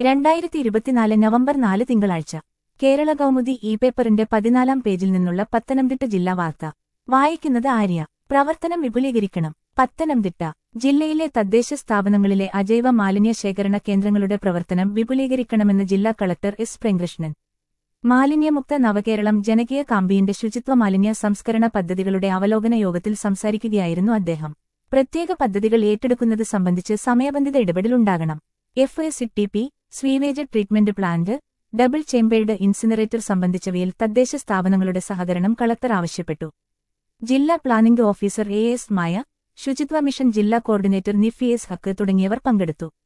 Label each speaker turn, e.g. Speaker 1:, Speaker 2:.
Speaker 1: രണ്ടായിരത്തി ഇരുപത്തിനാല് നവംബർ നാല് തിങ്കളാഴ്ച കേരള കൗമുദി ഇ പേപ്പറിന്റെ പതിനാലാം പേജിൽ നിന്നുള്ള പത്തനംതിട്ട ജില്ലാ വാർത്ത വായിക്കുന്നത് ആര്യ പ്രവർത്തനം വിപുലീകരിക്കണം പത്തനംതിട്ട ജില്ലയിലെ തദ്ദേശ സ്ഥാപനങ്ങളിലെ അജൈവ മാലിന്യ ശേഖരണ കേന്ദ്രങ്ങളുടെ പ്രവർത്തനം വിപുലീകരിക്കണമെന്ന് ജില്ലാ കളക്ടർ എസ് പ്രേംകൃഷ്ണൻ മാലിന്യമുക്ത നവകേരളം ജനകീയ കാമ്പിയുടെ ശുചിത്വ മാലിന്യ സംസ്കരണ പദ്ധതികളുടെ അവലോകന യോഗത്തിൽ സംസാരിക്കുകയായിരുന്നു അദ്ദേഹം പ്രത്യേക പദ്ധതികൾ ഏറ്റെടുക്കുന്നത് സംബന്ധിച്ച് സമയബന്ധിത ഇടപെടലുണ്ടാകണം F S T P sewage treatment plant double chambered incinerator സംബന്ധിച്ചവയിൽ തദ്ദേശ സ്ഥാപനങ്ങളുടെ സഹകരണം കളക്ടർ ആവശ്യപ്പെട്ടു ജില്ലാ planning officer A S Maya Suchitwa mission ജില്ലാ കോർഡിനേറ്റർ നിഫി എസ് ഹക്ക് തുടങ്ങിയവർ പങ്കെടുത്തു